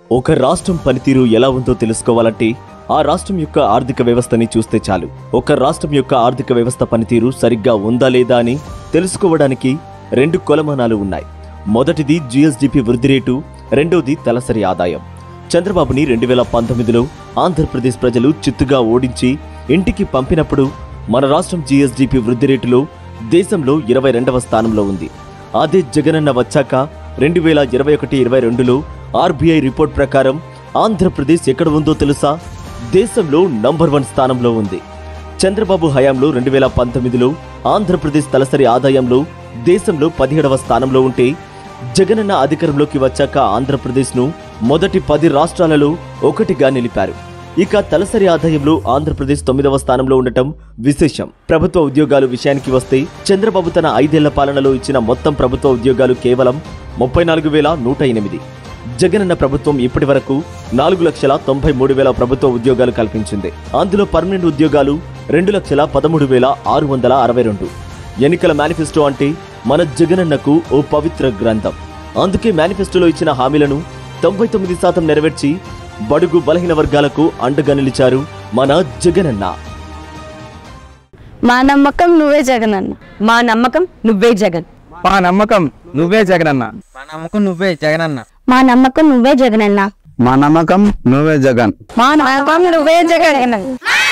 ఒక రాష్ట్రం పనితీరు ఎలా ఉందో తెలుసుకోవాలంటే ఆ రాష్ట్రం యొక్క ఆర్థిక వ్యవస్థని చూస్తే చాలు ఒక రాష్ట్రం యొక్క ఆర్థిక వ్యవస్థ పనితీరు సరిగ్గా ఉందా లేదా అని తెలుసుకోవడానికి రెండు కొలమానాలు ఉన్నాయి మొదటిది జిఎస్డిపి వృద్ధి రేటు రెండోది తలసరి ఆదాయం చంద్రబాబుని రెండు వేల పంతొమ్మిదిలో ఆంధ్రప్రదేశ్ ప్రజలు చిత్తుగా ఓడించి ఇంటికి పంపినప్పుడు మన రాష్ట్రం జిఎస్డిపి వృద్ధి రేటులో దేశంలో ఇరవై రెండవ స్థానంలో ఉంది అదే జగనన్న వచ్చాక రెండు వేల ఇరవై ఒకటి ఇరవై రెండులో ఆర్బీఐ రిపోర్ట్ ప్రకారం ఆంధ్రప్రదేశ్ ఎక్కడ ఉందో తెలుసా దేశంలో నంబర్ వన్ స్థానంలో ఉంది చంద్రబాబు హయాంలో రెండు వేల పంతొమ్మిదిలో ఆంధ్రప్రదేశ్ తలసరి ఆదాయంలో దేశంలో పదిహేడవ స్థానంలో ఉంటే జగనన్న అధికారంలోకి వచ్చాక ఆంధ్రప్రదేశ్ను మొదటి పది రాష్ట్రాలలో ఒకటిగా నిలిపారు ఇక తలసరి ఆదాయంలో ఆంధ్రప్రదేశ్ తొమ్మిదవ స్థానంలో ఉండటం విశేషం ప్రభుత్వ ఉద్యోగాలు విషయానికి వస్తే చంద్రబాబు తన ఐదేళ్ల పాలనలో ఇచ్చిన మొత్తం ప్రభుత్వ ఉద్యోగాలు కేవలం ముప్పై నాలుగు వేల నూట ఎనిమిది జగనన్న ప్రభుత్వం ఇప్పటి వరకు నాలుగు లక్షల తొంభై మూడు వేల ప్రభుత్వ ఉద్యోగాలు కల్పించింది అందులో పర్మనెంట్ ఉద్యోగాలు రెండు లక్షల పదమూడు వేల ఆరు వందల అరవై రెండు ఎన్నికల మేనిఫెస్టో అంటే మన జగనన్నకు ఓ పవిత్ర గ్రంథం అందుకే మేనిఫెస్టోలో ఇచ్చిన హామీలను తొంభై తొమ్మిది శాతం నెరవేర్చి బడుగు బలహీన వర్గాలకు అండగా నిలిచారు మన జగనన్న మా నమ్మకం నువ్వే జగనన్న మా నమ్మకం నువ్వే జగన్ మా నమ్మకం నువ్వే జగనన్న మా నమ్మకం నువ్వే జగనన్న మా నమ్మకం నువ్వే జగనన్న మా నమ్మకం నువ్వే జగన్ మా నమ్మకం నువ్వే జగనన్న